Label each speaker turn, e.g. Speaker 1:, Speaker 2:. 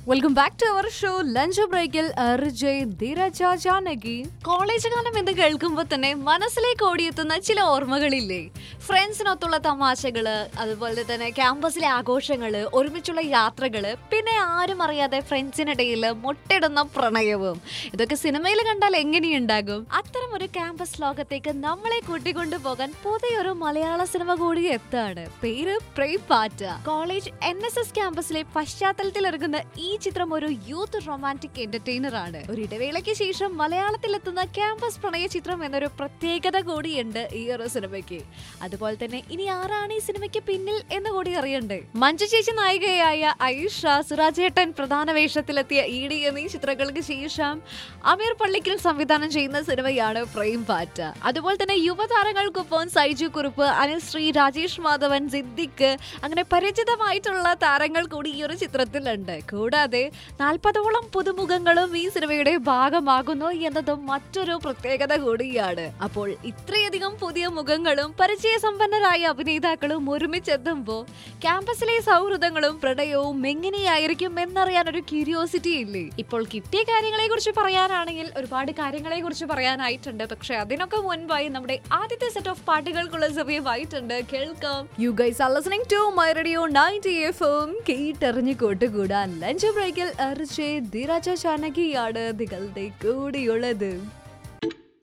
Speaker 1: welcome back to our show lunch ബ്രേക്കിൽ RJ ധീരജ Janaki college കാലം എന്ന് കേൾക്കുമ്പോൾ തന്നെ മനസ്സിലേക്ക് ഓടിയെത്തുന്ന ചില ഓർമ്മകളില്ലേ ഫ്രണ്ട്സിനൊത്തുള്ള തമാശകള് അതുപോലെ തന്നെ ക്യാമ്പസിലെ ആഘോഷങ്ങള് ഒരുമിച്ചുള്ള യാത്രകള് പിന്നെ ആരും അറിയാതെ ഫ്രണ്ട്സിനിടയിൽ മുട്ടിടുന്ന പ്രണയവും ഇതൊക്കെ സിനിമയിൽ കണ്ടാൽ എങ്ങനെയുണ്ടാകും അത്തരം ഒരു ക്യാമ്പസ് ലോകത്തേക്ക് നമ്മളെ കൂട്ടിക്കൊണ്ടു പോകാൻ പുതിയൊരു മലയാള സിനിമ കൂടി എത്താണ് പേര് പ്രേം പാറ്റ കോളേജ് എൻ എസ് എസ് ക്യാമ്പസിലെ പശ്ചാത്തലത്തിൽ ഇറങ്ങുന്ന ഈ ചിത്രം ഒരു യൂത്ത് റൊമാൻറ്റിക് എന്റർടൈനർ ആണ് ഒരു ഇടവേളയ്ക്ക് ശേഷം മലയാളത്തിലെത്തുന്ന ക്യാമ്പസ് പ്രണയ ചിത്രം എന്നൊരു പ്രത്യേകത കൂടിയുണ്ട് ഈ ഒരു സിനിമയ്ക്ക് അതുപോലെ തന്നെ ഇനി ആരാണ് ഈ സിനിമയ്ക്ക് പിന്നിൽ എന്ന് കൂടി അറിയണ്ടേ മഞ്ജു ചേച്ചി നായികയായ ഐഷ സുരാജേട്ടൻ പ്രധാന വേഷത്തിലെത്തിയ ഇ ഡി എന്നീ ചിത്രങ്ങൾക്ക് ശേഷം അമീർ പള്ളിക്കൽ സംവിധാനം ചെയ്യുന്ന സിനിമയാണ് പ്രേം പാറ്റ അതുപോലെ തന്നെ യുവതാരങ്ങൾക്കൊപ്പം സൈജു കുറുപ്പ് അനുശ്രീ രാജേഷ് മാധവൻ സിദ്ദിഖ് അങ്ങനെ പരിചിതമായിട്ടുള്ള താരങ്ങൾ കൂടി ഈ ഒരു ചിത്രത്തിലുണ്ട് കൂടാതെ നാൽപ്പതോളം പുതുമുഖങ്ങളും ഈ സിനിമയുടെ ഭാഗമാകുന്നു എന്നതും മറ്റൊരു പ്രത്യേകത കൂടിയാണ് അപ്പോൾ ഇത്രയധികം പുതിയ മുഖങ്ങളും പരിചയസമ്പന്നരായ അഭിനേതാക്കളും ഒരുമിച്ചെത്തുമ്പോൾ ക്യാമ്പസിലെ സൗഹൃദങ്ങളും പ്രണയവും എങ്ങനെയായിരിക്കും എന്നറിയാൻ ഒരു ക്യൂരിയോസിറ്റി ഇല്ലേ ഇപ്പോൾ കിട്ടിയ കാര്യങ്ങളെ കുറിച്ച് പറയാനാണെങ്കിൽ ഒരുപാട് കാര്യങ്ങളെ കുറിച്ച് പറയാനായിട്ടുണ്ട് പക്ഷെ അതിനൊക്കെ മുൻപായി നമ്മുടെ ആദ്യത്തെ സെറ്റ് ഓഫ് പാട്ടുകൾക്കുള്ള സമയമായിട്ടുണ്ട് കേൾക്കാം you guys are listening to my radio 90 എഫും കേട്ടറിഞ്ഞു കൂട്ടുകൂടാൻ ലഞ്ച് ബ്രേക്കിൽ അർജയ് ധീരാജ ചാനകിയാണ് നിങ്ങളുടെ കൂടിയുള്ളത്